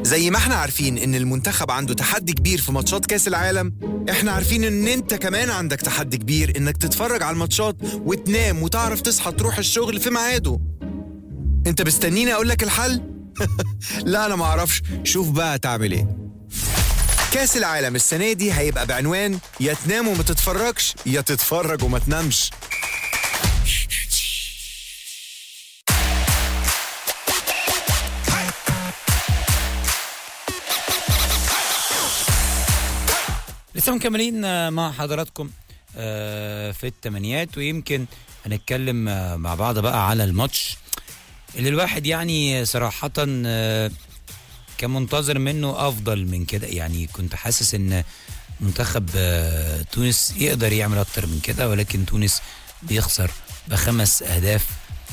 زي ما احنا عارفين ان المنتخب عنده تحدي كبير في ماتشات كاس العالم احنا عارفين ان انت كمان عندك تحدي كبير انك تتفرج على الماتشات وتنام وتعرف تصحى تروح الشغل في ميعاده انت مستنيني اقول لك الحل لا انا ما اعرفش شوف بقى تعمل ايه كاس العالم السنه دي هيبقى بعنوان يا تنام وما تتفرجش يا تتفرج وما تنامش لسه مكملين مع حضراتكم آه، في التمانيات ويمكن هنتكلم آه، مع بعض بقى على الماتش اللي الواحد يعني صراحة آه، كان منتظر منه أفضل من كده يعني كنت حاسس إن منتخب آه، تونس يقدر يعمل أكتر من كده ولكن تونس بيخسر بخمس أهداف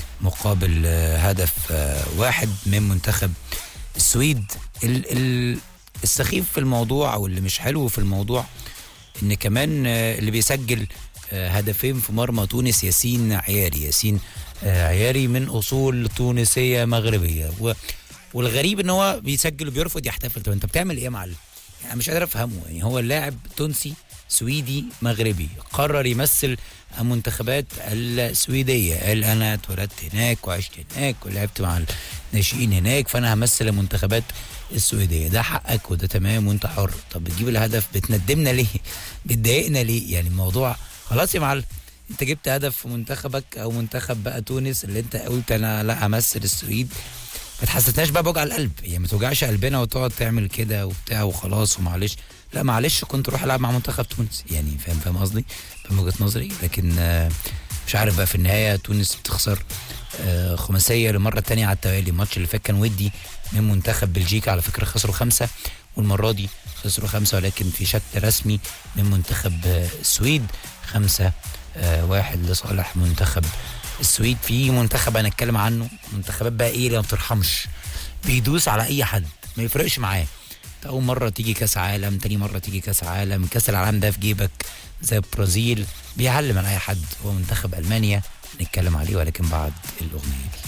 مقابل آه، هدف آه، واحد من منتخب السويد ال ال السخيف في الموضوع او اللي مش حلو في الموضوع ان كمان آه، اللي بيسجل آه، هدفين في مرمى تونس ياسين عياري ياسين آه، عياري من اصول تونسيه مغربيه و والغريب ان هو بيسجل وبيرفض يحتفل طب انت بتعمل ايه يا معلم؟ يعني مش قادر افهمه يعني هو اللاعب تونسي سويدي مغربي قرر يمثل المنتخبات السويديه قال انا اتولدت هناك وعشت هناك ولعبت مع الناشئين هناك فانا همثل المنتخبات السويديه ده حقك وده تمام وانت حر طب بتجيب الهدف بتندمنا ليه بتضايقنا ليه يعني الموضوع خلاص يا معلم انت جبت هدف في منتخبك او منتخب بقى تونس اللي انت قلت انا لا امثل السويد ما تحسسناش بقى بوجع القلب يعني ما توجعش قلبنا وتقعد تعمل كده وبتاع وخلاص ومعلش لا معلش كنت روح العب مع منتخب تونس يعني فاهم فاهم قصدي فاهم وجهه نظري لكن آه، مش عارف بقى في النهايه تونس بتخسر آه، خماسيه للمره الثانيه على التوالي الماتش اللي فات كان ودي من منتخب بلجيكا على فكره خسروا خمسه والمره دي خسروا خمسه ولكن في شكل رسمي من منتخب آه، السويد خمسه آه، واحد لصالح منتخب السويد في منتخب هنتكلم عنه منتخبات بقى ايه اللي ما بترحمش بيدوس على اي حد ما يفرقش معاه انت اول مره تيجي كاس عالم تاني مره تيجي كاس عالم كاس العالم ده في جيبك زي البرازيل بيعلم على اي حد هو منتخب المانيا نتكلم عليه ولكن بعد الاغنيه دي